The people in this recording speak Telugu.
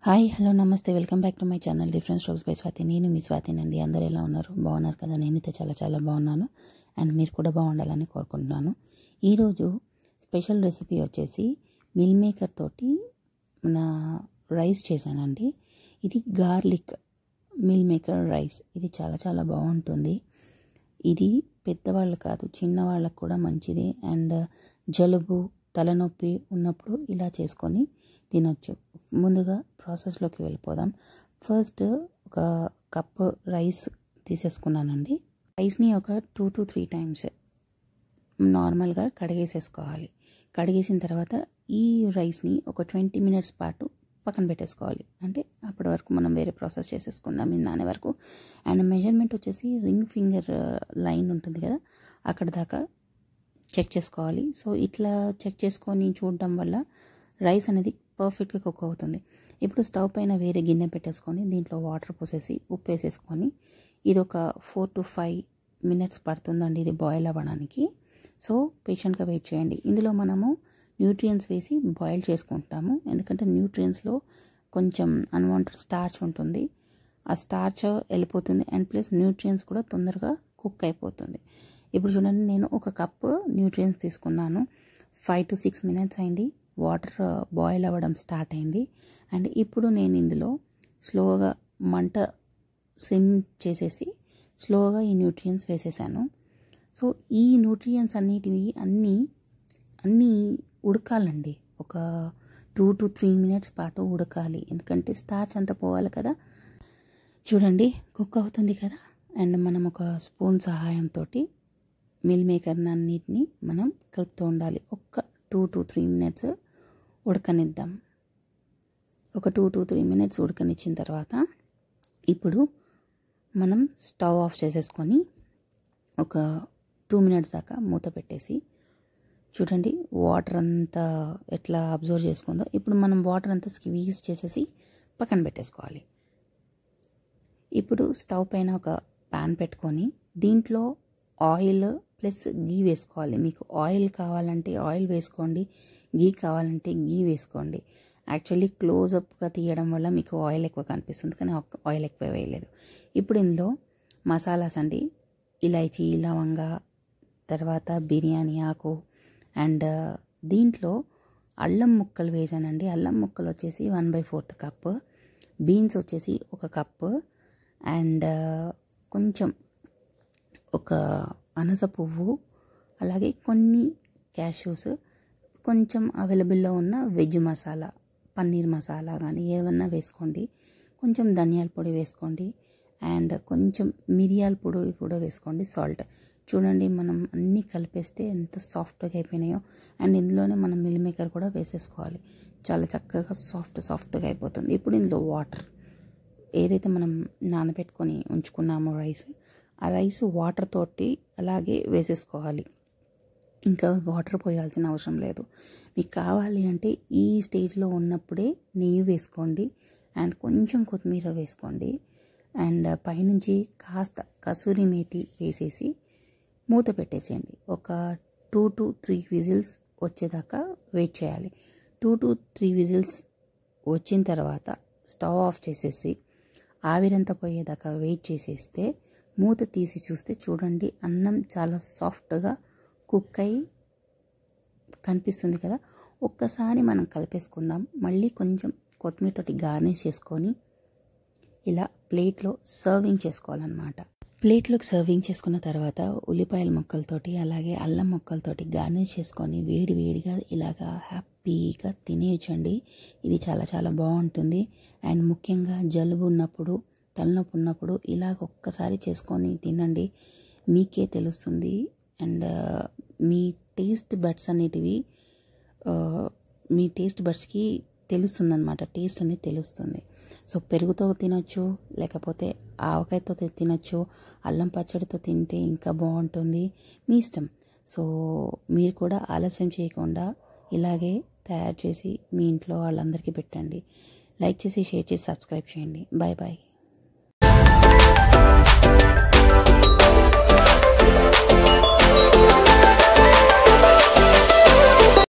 హాయ్ హలో నమస్తే welcome back to my channel different strokes by Swathi నేను మీ స్వాతినండి అందరు ఎలా ఉన్నారు బాగున్నారు కదా నేనైతే చాలా చాలా బాగున్నాను అండ్ మీరు కూడా బాగుండాలని కోరుకుంటున్నాను ఈరోజు స్పెషల్ రెసిపీ వచ్చేసి మిల్ మేకర్ తోటి మన రైస్ చేశానండి ఇది గార్లిక్ మిల్ మేకర్ రైస్ ఇది చాలా చాలా బాగుంటుంది ఇది పెద్దవాళ్ళు కాదు చిన్నవాళ్ళకు కూడా మంచిది అండ్ జలుబు తలనొప్పి ఉన్నప్పుడు ఇలా చేసుకొని తినొచ్చు ముందుగా ప్రాసెస్లోకి వెళ్ళిపోదాం ఫస్ట్ ఒక కప్ రైస్ తీసేసుకున్నానండి రైస్ని ఒక టూ టు త్రీ టైమ్స్ నార్మల్గా కడిగేసేసుకోవాలి కడిగేసిన తర్వాత ఈ రైస్ని ఒక ట్వంటీ మినిట్స్ పాటు పక్కన పెట్టేసుకోవాలి అంటే అప్పటి వరకు మనం వేరే ప్రాసెస్ చేసేసుకుందాం ఇది నానే వరకు అండ్ మెజర్మెంట్ వచ్చేసి రింగ్ ఫింగర్ లైన్ ఉంటుంది కదా అక్కడ దాకా చెక్ చేసుకోవాలి సో ఇట్లా చెక్ చేసుకొని చూడడం వల్ల రైస్ అనేది పర్ఫెక్ట్గా కుక్ అవుతుంది ఇప్పుడు స్టవ్ పైన వేరే గిన్నె పెట్టేసుకొని దీంట్లో వాటర్ పోసేసి ఉప్పు వేసేసుకొని ఇది ఒక ఫోర్ టు ఫైవ్ మినిట్స్ పడుతుందండి ఇది బాయిల్ అవ్వడానికి సో పేషెంట్గా వెయిట్ చేయండి ఇందులో మనము న్యూట్రియన్స్ వేసి బాయిల్ చేసుకుంటాము ఎందుకంటే న్యూట్రియన్స్లో కొంచెం అన్వాంటెడ్ స్టార్చ్ ఉంటుంది ఆ స్టార్చ్ వెళ్ళిపోతుంది అండ్ ప్లస్ న్యూట్రియన్స్ కూడా తొందరగా కుక్ అయిపోతుంది ఇప్పుడు చూడండి నేను ఒక కప్పు న్యూట్రియన్స్ తీసుకున్నాను ఫైవ్ టు సిక్స్ మినిట్స్ అయింది వాటర్ బాయిల్ అవ్వడం స్టార్ట్ అయింది అండ్ ఇప్పుడు నేను ఇందులో స్లోగా మంట సిమ్ చేసేసి స్లోగా ఈ న్యూట్రియన్స్ వేసేసాను సో ఈ న్యూట్రియన్స్ అన్నిటివి అన్నీ అన్నీ ఉడకాలండి ఒక టూ టు త్రీ మినిట్స్ పాటు ఉడకాలి ఎందుకంటే స్టార్చ్ అంతా పోవాలి కదా చూడండి కుక్ అవుతుంది కదా అండ్ మనం ఒక స్పూన్ సహాయంతో మిల్ మేకర్ అన్నిటిని మనం కలుపుతూ ఉండాలి ఒక్క టూ టు త్రీ మినిట్స్ ఉడకనిద్దాం ఒక టూ టు త్రీ మినిట్స్ ఉడకనిచ్చిన తర్వాత ఇప్పుడు మనం స్టవ్ ఆఫ్ చేసేసుకొని ఒక టూ మినిట్స్ దాకా మూత పెట్టేసి చూడండి వాటర్ అంతా ఎట్లా అబ్జర్వ్ చేసుకుందో ఇప్పుడు మనం వాటర్ అంతా స్క్వీజ్ చేసేసి పక్కన పెట్టేసుకోవాలి ఇప్పుడు స్టవ్ పైన ఒక ప్యాన్ పెట్టుకొని దీంట్లో ఆయిల్ ప్లస్ గీ వేసుకోవాలి మీకు ఆయిల్ కావాలంటే ఆయిల్ వేసుకోండి గీ కావాలంటే గీ వేసుకోండి యాక్చువల్లీ క్లోజప్గా తీయడం వల్ల మీకు ఆయిల్ ఎక్కువ కనిపిస్తుంది కానీ ఆయిల్ ఎక్కువ వేయలేదు ఇప్పుడు ఇందులో మసాలాస్ అండి ఇలాచీ లవంగ తర్వాత బిర్యానీ ఆకు అండ్ దీంట్లో అల్లం ముక్కలు వేసానండి అల్లం ముక్కలు వచ్చేసి one by fourth cup beans వచ్చేసి ఒక కప్పు అండ్ కొంచెం ఒక అనస పువ్వు అలాగే కొన్ని క్యాష్యూస్ కొంచెం అవైలబుల్లో ఉన్న వెజ్ మసాలా పన్నీర్ మసాలా కానీ ఏమన్నా వేసుకోండి కొంచెం ధనియాల పొడి వేసుకోండి అండ్ కొంచెం మిరియాల పొడి కూడా వేసుకోండి సాల్ట్ చూడండి మనం అన్నీ కలిపేస్తే ఎంత సాఫ్ట్గా అయిపోయినాయో అండ్ ఇందులోనే మనం మిల్ మేకర్ కూడా వేసేసుకోవాలి చాలా చక్కగా సాఫ్ట్ సాఫ్ట్గా అయిపోతుంది ఇప్పుడు ఇందులో వాటర్ ఏదైతే మనం నానబెట్టుకొని ఉంచుకున్నామో రైస్ ఆ రైస్ వాటర్ తోటి అలాగే వేసేసుకోవాలి ఇంకా వాటర్ పోయాల్సిన అవసరం లేదు మీకు కావాలి అంటే ఈ స్టేజ్లో ఉన్నప్పుడే నెయ్యి వేసుకోండి అండ్ కొంచెం కొత్తిమీర వేసుకోండి అండ్ పైనుంచి కాస్త కసూరి మేతి వేసేసి మూత పెట్టేసేయండి ఒక టూ టు త్రీ విజిల్స్ వచ్చేదాకా వెయిట్ చేయాలి టూ టు త్రీ విజిల్స్ వచ్చిన తర్వాత స్టవ్ ఆఫ్ చేసేసి ఆవిరంతా పోయేదాకా వెయిట్ చేసేస్తే మూత తీసి చూస్తే చూడండి అన్నం చాలా సాఫ్ట్గా కుక్ అయి కనిపిస్తుంది కదా ఒక్కసారి మనం కలిపేసుకుందాం మళ్ళీ కొంచెం కొత్తిమీరతోటి గార్నిష్ చేసుకొని ఇలా ప్లేట్లో సర్వింగ్ చేసుకోవాలన్నమాట ప్లేట్లోకి సర్వింగ్ చేసుకున్న తర్వాత ఉల్లిపాయల ముక్కలతోటి అలాగే అల్లం ముక్కలతోటి గార్నిష్ చేసుకొని వేడి వేడిగా ఇలాగా హ్యాపీగా తినేయచ్చండి ఇది చాలా చాలా బాగుంటుంది అండ్ ముఖ్యంగా జలుబు ఉన్నప్పుడు తలనొప్పి ఉన్నప్పుడు ఇలాగ ఒక్కసారి చేసుకొని తినండి మీకే తెలుస్తుంది అండ్ మీ టేస్ట్ బడ్స్ అనేటివి మీ టేస్ట్ బడ్స్కి తెలుస్తుంది అనమాట టేస్ట్ అనేది తెలుస్తుంది సో పెరుగుతో తినొచ్చు లేకపోతే ఆవకాయతో తినొచ్చు అల్లం పచ్చడితో తింటే ఇంకా బాగుంటుంది మీ ఇష్టం సో మీరు కూడా ఆలస్యం చేయకుండా ఇలాగే తయారు చేసి మీ ఇంట్లో వాళ్ళందరికీ పెట్టండి లైక్ చేసి షేర్ చేసి సబ్స్క్రైబ్ చేయండి బాయ్ బాయ్